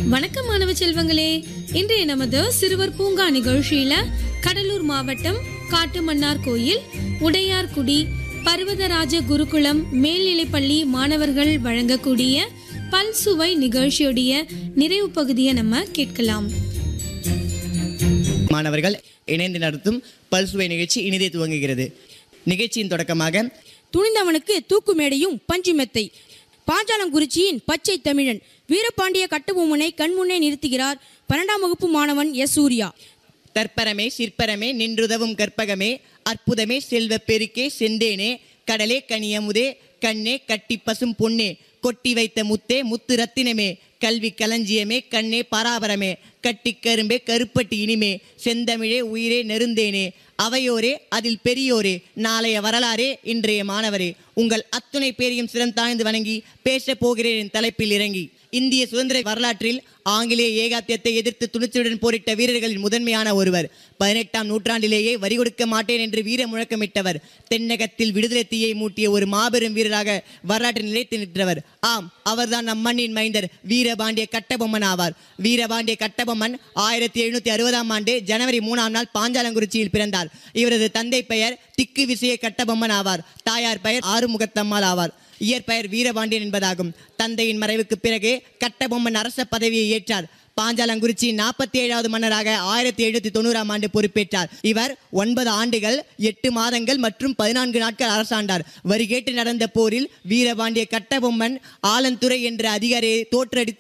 வணக்கம் மாணவ செல்வங்களே இன்றைய நமது சிறுவர் பூங்கா நிகழ்ச்சியில கடலூர் மாவட்டம் காட்டுமன்னார் கோயில் உடையார்குடி பர்வதராஜ குருகுலம் மேல்நிலைப்பள்ளி மாணவர்கள் வழங்கக்கூடிய பல்சுவை நிகழ்ச்சியுடைய நிறைவு பகுதியை நம்ம கேட்கலாம் மாணவர்கள் இணைந்து நடத்தும் பல்சுவை நிகழ்ச்சி இனிதே துவங்குகிறது நிகழ்ச்சியின் தொடக்கமாக துணிந்தவனுக்கு தூக்கு மேடையும் பஞ்சு மெத்தை பாஞ்சாலங்குறிச்சியின் பச்சை தமிழன் வீரபாண்டிய கட்டபொம்மனை கண்முன்னே நிறுத்துகிறார் பன்னெண்டாம் வகுப்பு மாணவன் எஸ் சூர்யா தற்பரமே சிற்பரமே நின்றுதவும் கற்பகமே அற்புதமே செல்வ பெருக்கே செந்தேனே கடலே கனியமுதே கண்ணே கட்டி பசும் பொன்னே கொட்டி வைத்த முத்தே முத்து ரத்தினமே கல்வி களஞ்சியமே கண்ணே பராபரமே கட்டி கரும்பே கருப்பட்டி இனிமே செந்தமிழே உயிரே நெருந்தேனே அவையோரே அதில் பெரியோரே நாளைய வரலாறே இன்றைய மாணவரே உங்கள் அத்துணை பேரையும் சிறந்தாழ்ந்து வணங்கி பேசப் போகிறேன் என் தலைப்பில் இறங்கி இந்திய சுதந்திர வரலாற்றில் ஆங்கிலேய ஏகாத்தியத்தை எதிர்த்து துணிச்சலுடன் போரிட்ட வீரர்களின் முதன்மையான ஒருவர் பதினெட்டாம் நூற்றாண்டிலேயே வரி கொடுக்க மாட்டேன் என்று வீர முழக்கமிட்டவர் தென்னகத்தில் விடுதலை தீயை மூட்டிய ஒரு மாபெரும் வீரராக வரலாற்றில் நிலைத்து நின்றவர் ஆம் அவர்தான் நம் மண்ணின் மைந்தர் வீரபாண்டிய கட்டபொம்மன் ஆவார் வீரபாண்டிய கட்டபொம்மன் ஆயிரத்தி எழுநூத்தி அறுபதாம் ஆண்டு ஜனவரி மூணாம் நாள் பாஞ்சாலங்குறிச்சியில் பிறந்தார் இவரது தந்தை பெயர் திக்கு விசய கட்டபொம்மன் ஆவார் தாயார் பெயர் ஆறுமுகத்தம்மாள் ஆவார் இயற்பெயர் வீரபாண்டியன் என்பதாகும் தந்தையின் மறைவுக்கு பிறகு கட்டபொம்மன் அரச பதவியை ஏற்றார் பாஞ்சாலங்குறிச்சி நாற்பத்தி ஏழாவது மன்னராக ஆயிரத்தி எழுநூத்தி தொண்ணூறாம் ஆண்டு பொறுப்பேற்றார் இவர் ஒன்பது ஆண்டுகள் எட்டு மாதங்கள் மற்றும் பதினான்கு நாட்கள் அரசாண்டார் வரி கேட்டு நடந்த போரில் வீரபாண்டிய கட்டபொம்மன் ஆலந்துறை என்ற அதிகாரியை தோற்றடித்து